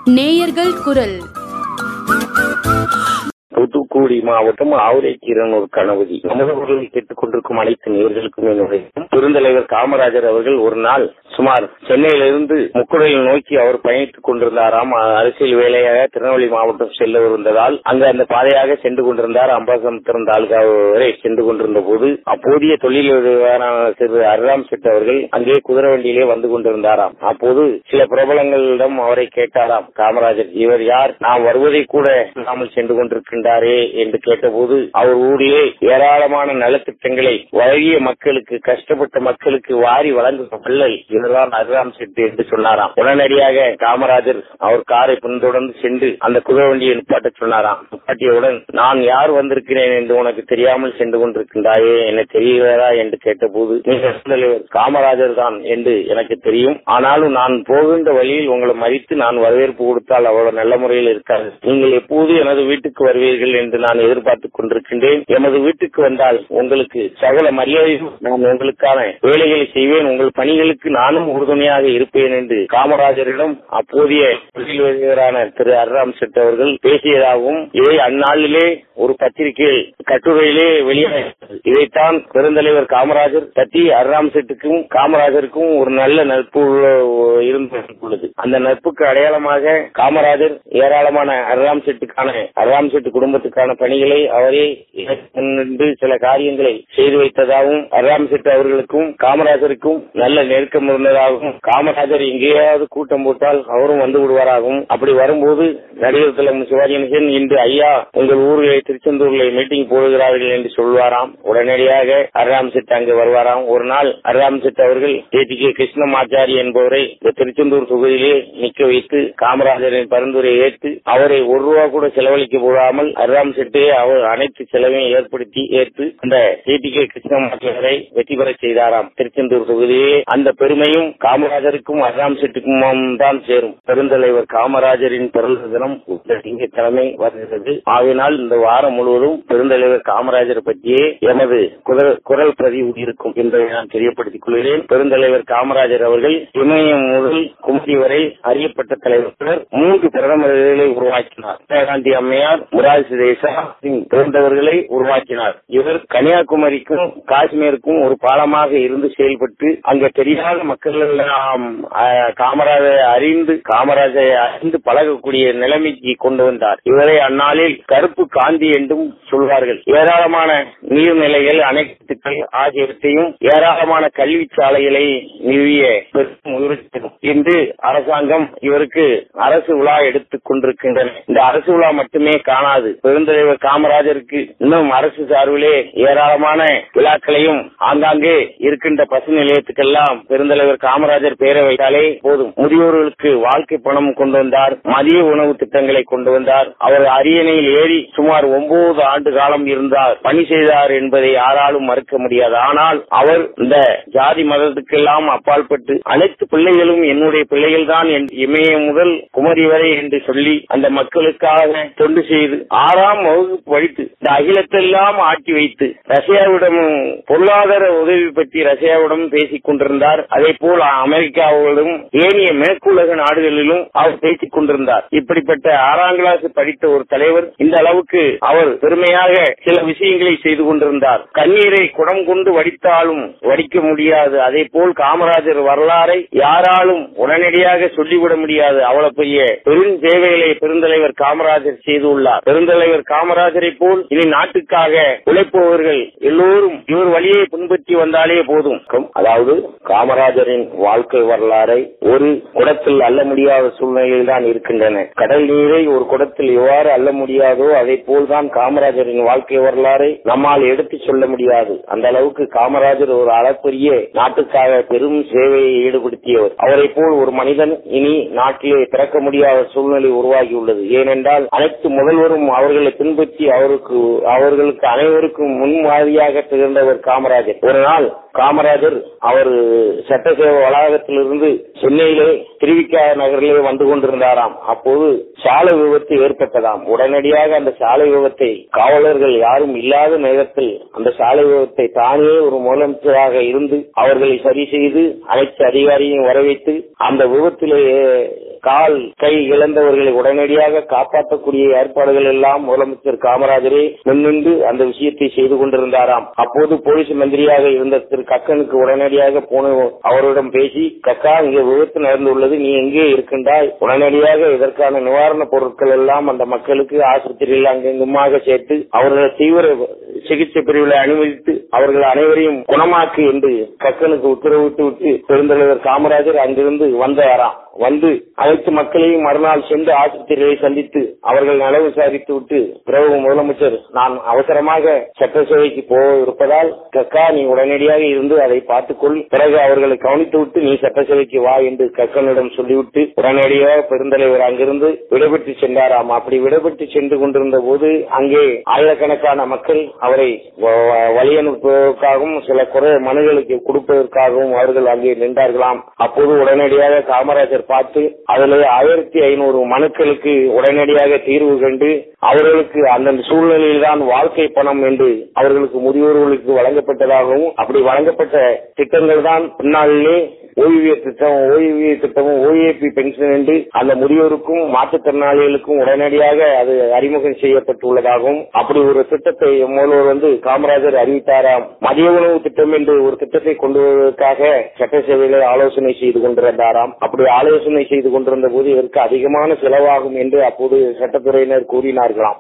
நேயர்கள் குரல் தூத்துக்குடி மாவட்டம் ஆவுரைக்கீரனூர் கணபதி நமது ஊரில் கேட்டுக் கொண்டிருக்கும் அனைத்து நேர்களுக்கும் என்னுடைய பெருந்தலைவர் காமராஜர் அவர்கள் ஒரு நாள் சுமார் சென்னையிலிருந்து முக்குடல் நோக்கி அவர் பயணித்துக் கொண்டிருந்தாராம் அரசியல் வேலையாக திருநெல்வேலி மாவட்டம் செல்ல இருந்ததால் அங்கு அந்த பாதையாக சென்று கொண்டிருந்தார் அம்பாசமுத்திரம் தாலுகா வரை சென்று கொண்டிருந்த போது அப்போதைய தொழிலாளரான திரு அர்ராம் செட் அவர்கள் அங்கே குதிரை வண்டியிலே வந்து கொண்டிருந்தாராம் அப்போது சில பிரபலங்களிடம் அவரை கேட்டாராம் காமராஜர் இவர் யார் நாம் வருவதை கூட இல்லாமல் சென்று கொண்டிருக்கின்றாரே என்று கேட்டபோது அவர் ஊரிலே ஏராளமான நலத்திட்டங்களை வழங்கிய மக்களுக்கு கஷ்டப்பட்ட மக்களுக்கு வாரி வழங்கும் வள்ளல் இவர்தான் அர்ராம் செட்டு என்று சொன்னாராம் உடனடியாக காமராஜர் அவர் காரை பின்தொடர்ந்து சென்று அந்த குதிரை வண்டியை நிப்பாட்ட சொன்னாராம் நிப்பாட்டியவுடன் நான் யார் வந்திருக்கிறேன் என்று உனக்கு தெரியாமல் சென்று கொண்டிருக்கின்றாயே என்ன தெரிகிறதா என்று கேட்டபோது நீங்கள் தலைவர் காமராஜர் தான் என்று எனக்கு தெரியும் ஆனாலும் நான் போகின்ற வழியில் உங்களை மதித்து நான் வரவேற்பு கொடுத்தால் அவ்வளவு நல்ல முறையில் இருக்காது நீங்கள் எப்போது எனது வீட்டுக்கு வருவீர்கள் என்று நான் எதிர்பார்த்துக் கொண்டிருக்கின்றேன் எமது வீட்டுக்கு வந்தால் உங்களுக்கு சகல மரியாதையும் நான் உங்களுக்கான வேலைகளை செய்வேன் உங்கள் பணிகளுக்கு நானும் உறுதுணையாக இருப்பேன் என்று காமராஜரிடம் அப்போதைய தொழில் அதிபரான திரு அர்ராம் செட் அவர்கள் பேசியதாகவும் இதை அந்நாளிலே ஒரு பத்திரிகை கட்டுரையிலே வெளியாகிறது இதைத்தான் பெருந்தலைவர் காமராஜர் பற்றி அர்ராம் செட்டுக்கும் காமராஜருக்கும் ஒரு நல்ல நட்பு உள்ள- இருந்துள்ளது அந்த நட்புக்கு அடையாளமாக காமராஜர் ஏராளமான அர்ராம் செட்டுக்கான அர்ராம் செட்டு குடும்பத்துக்கான பணிகளை அவரே முன்னின்று சில காரியங்களை செய்து வைத்ததாகவும் அர்ராம் செட்டு அவர்களுக்கும் காமராஜருக்கும் நல்ல நெருக்கம் இருந்ததாகவும் காமராஜர் எங்கேயாவது கூட்டம் போட்டால் அவரும் வந்து விடுவாராகவும் அப்படி வரும்போது நடிகர் தலைவர் சிவாஜி கணேசன் இன்று ஐயா உங்கள் ஊரிலே திருச்செந்தூர்ல மீட்டிங் போடுகிறார்கள் என்று சொல்வாராம் உடனடியாக அர்ராம் செட் அங்கு வருவாராம் ஒரு நாள் அர்ராம் செட் அவர்கள் டி கே கிருஷ்ணமாச்சாரி என்பவரை இந்த திருச்செந்தூர் தொகுதியிலே நிக்க வைத்து காமராஜரின் பரிந்துரை ஏற்று அவரை ஒரு ரூபா கூட செலவழிக்க போடாமல் அர்ராம் செட்டே அவர் அனைத்து செலவையும் ஏற்படுத்தி ஏற்று அந்த டி கே கிருஷ்ணமாச்சாரை வெற்றி பெற செய்தாராம் திருச்செந்தூர் தொகுதியே அந்த பெருமையும் காமராஜருக்கும் அர்ராம் செட்டுக்கும் தான் சேரும் பெருந்தலைவர் காமராஜரின் பிறந்த தினம் இந்த திங்கட்கிழமை வருகிறது ஆகையினால் இந்த வாரம் முழுவதும் பெருந்தலைவர் காமராஜர் பற்றியே எமது குரல் குரல் பதிவு இருக்கும் என்பதை நான் தெரியப்படுத்திக் கொள்கிறேன் பெருந்தலைவர் காமராஜர் அவர்கள் இமயம் முதல் குமரி வரை அறியப்பட்ட தலைவர் மூன்று பிரதமர்களை உருவாக்கினார் இந்திரா காந்தி அம்மையார் முராஜ் தேசா சிங் பிறந்தவர்களை உருவாக்கினார் இவர் கன்னியாகுமரிக்கும் காஷ்மீருக்கும் ஒரு பாலமாக இருந்து செயல்பட்டு அங்க தெரியாத மக்கள் எல்லாம் அஹ், காமராஜரை அறிந்து காமராஜரை அறிந்து பழகக்கூடிய நிலைமைக்கு கொண்டு வந்தார் இவரை அந்நாளில் கருப்பு காந்தி என்றும் சொல்வார்கள் ஏராளமான நீர்நிலைகள் அணைக்கட்டுகள் ஆகியவற்றையும் ஏராளமான கல்வி சாலைகளை நிறுவிய பெரும் முயற்சி இன்று அரசாங்கம் இவருக்கு அரசு விழா எடுத்துக் கொண்டிருக்கின்றன இந்த அரசு விழா மட்டுமே காணாது பெருந்தலைவர் காமராஜருக்கு இன்னும் அரசு சார்பிலே ஏராளமான விழாக்களையும் ஆங்காங்கே இருக்கின்ற பசு நிலையத்துக்கெல்லாம் பெருந்தலைவர் காமராஜர் பெயரை வைத்தாலே போதும் முதியோர்களுக்கு வாழ்க்கை பணம் கொண்டு வந்தார் மதிய உணவு திட்டங்களை கொண்டு வந்தார் அவர் அரியணையில் ஏறி சுமார் ஒன்பது ஆண்டு காலம் இருந்தார் பணி செய்தார் என்பதை யாராலும் மறுக்க முடியாது ஆனால் அவர் இந்த ஜாதி மதத்துக்கெல்லாம் அப்பாற்பட்டு அனைத்து பிள்ளைகளும் என்னுடைய பிள்ளைகள் தான் இமயம் முதல் குமரி வரை என்று சொல்லி அந்த மக்களுக்காக தொண்டு செய்து ஆறாம் வகுப்பு படித்து இந்த அகிலத்தெல்லாம் ஆட்டி வைத்து ரஷ்யாவிடம் பொருளாதார உதவி பற்றி ரஷ்யாவிடம் பேசிக் கொண்டிருந்தார் அதே போல் அமெரிக்காவோடும் ஏனைய மேற்குலக நாடுகளிலும் அவர் பேசிக் கொண்டிருந்தார் இப்படிப்பட்ட ஆறாம் கிளாஸ் படித்த ஒரு தலைவர் இந்த அளவுக்கு அவர் பெருமையாக சில விஷயங்களை செய்து கொண்டிருந்தார் கண்ணீரை குடம் கொண்டு வடித்தாலும் வடிக்க முடியாது அதே போல் காமராஜர் வரலாறை யாராலும் உடனடியாக சொல்லிவிட முடியாது அவ்வளவு பெரிய பெரும் சேவைகளை பெருந்தலைவர் காமராஜர் செய்துள்ளார் பெருந்தலைவர் காமராஜரை போல் இனி நாட்டுக்காக உழைப்பவர்கள் எல்லோரும் இவர் வழியை பின்பற்றி வந்தாலே போதும் அதாவது காமராஜரின் வாழ்க்கை வரலாறை ஒரு குடத்தில் அள்ள முடியாத சூழ்நிலையில் தான் இருக்கின்றன கடல் நீரை ஒரு குடத்தில் எவ்வாறு அள்ள முடியாதோ அதை போல்தான் காமராஜரின் வாழ்க்கை வரலாறை நம்மால் எடுத்து சொல்ல முடியாது அந்த அளவுக்கு காமராஜர் ஒரு அளப்பரிய நாட்டுக்காக பெரும் சேவையை ஈடுபடுத்தியவர் அவரை போல் ஒரு மனிதன் இனி நாட்டிலே பிறக்க முடியாத சூழ்நிலை உருவாகியுள்ளது ஏனென்றால் அனைத்து முதல்வரும் அவர்களை பின்பற்றி அவருக்கு அவர்களுக்கு அனைவருக்கும் முன்மாதிரியாக திகழ்ந்தவர் காமராஜர் ஒரு நாள் காமராஜர் அவர் சட்டசேவை வளாகத்திலிருந்து சென்னையிலே திருவிக்கா நகரிலே வந்து கொண்டிருந்தாராம் அப்போது சாலை விபத்து ஏற்பட்டதாம் உடனடியாக அந்த சாலை விபத்தை காவலர்கள் யாரும் இல்லாத நேரத்தில் அந்த சாலை விபத்தை தானே ஒரு முதலமைச்சராக இருந்து அவர்களை சரி செய்து அனைத்து அதிகாரியும் வரவைத்து அந்த விபத்திலே கால் கை இழந்தவர்களை உடனடியாக காப்பாற்றக்கூடிய ஏற்பாடுகள் எல்லாம் முதலமைச்சர் காமராஜரே முன்னின்று அந்த விஷயத்தை செய்து கொண்டிருந்தாராம் அப்போது போலீஸ் மந்திரியாக இருந்த திரு கக்கனுக்கு உடனடியாக போன அவரிடம் பேசி கக்கா இங்கே விபத்து நடந்துள்ளது நீ எங்கே இருக்கின்றாய் உடனடியாக இதற்கான நிவாரணப் பொருட்கள் எல்லாம் அந்த மக்களுக்கு ஆஸ்பத்திரியில் அங்கெங்குமாக சேர்த்து அவர்களை தீவிர சிகிச்சை பிரிவில் அனுமதித்து அவர்கள் அனைவரையும் குணமாக்கு என்று கக்கனுக்கு உத்தரவிட்டு விட்டு பெருந்தலைவர் காமராஜர் அங்கிருந்து வந்தாராம் வந்து அனைத்து மக்களையும் மறுநாள் சென்று ஆஸ்பத்திரியை சந்தித்து அவர்கள் நல விசாரித்து விட்டு பிறகு முதலமைச்சர் நான் அவசரமாக சட்டசபைக்கு போக இருப்பதால் கக்கா நீ உடனடியாக இருந்து அதை பார்த்துக்கொள் பிறகு அவர்களை கவனித்து விட்டு நீ சட்டசபைக்கு வா என்று கக்கனிடம் சொல்லிவிட்டு உடனடியாக பெருந்தலைவர் அங்கிருந்து விடைபெற்று சென்றாராம் அப்படி விடைபெற்று சென்று கொண்டிருந்த போது அங்கே ஆயிரக்கணக்கான மக்கள் அவரை வழி அனுப்புவதற்காகவும் சில குறை மனுகளுக்கு கொடுப்பதற்காகவும் அவர்கள் அங்கே நின்றார்களாம் அப்போது உடனடியாக காமராஜர் பார்த்து அதில் ஆயிரத்தி ஐநூறு மனுக்களுக்கு உடனடியாக தீர்வு கண்டு அவர்களுக்கு அந்தந்த சூழ்நிலையில் தான் வாழ்க்கை பணம் என்று அவர்களுக்கு முதியோர்களுக்கு வழங்கப்பட்டதாகவும் அப்படி வழங்கப்பட்ட திட்டங்கள் தான் பின்னாளிலே ஓய்வூதிய திட்டம் ஓய்வூதிய திட்டமும் ஓஏபி பென்ஷன் என்று அந்த முதியோருக்கும் மாற்றுத்திறனாளிகளுக்கும் உடனடியாக அது அறிமுகம் செய்யப்பட்டுள்ளதாகவும் அப்படி ஒரு திட்டத்தை முதல்வர் வந்து காமராஜர் அறிவித்தாராம் மதிய உணவு திட்டம் என்று ஒரு திட்டத்தை கொண்டு வருவதற்காக சட்டசபையில ஆலோசனை செய்து கொண்டிருந்தாராம் அப்படி ஆலோசனை செய்து கொண்டிருந்த போது இதற்கு அதிகமான செலவாகும் என்று அப்போது சட்டத்துறையினர் கூறினார்களாம்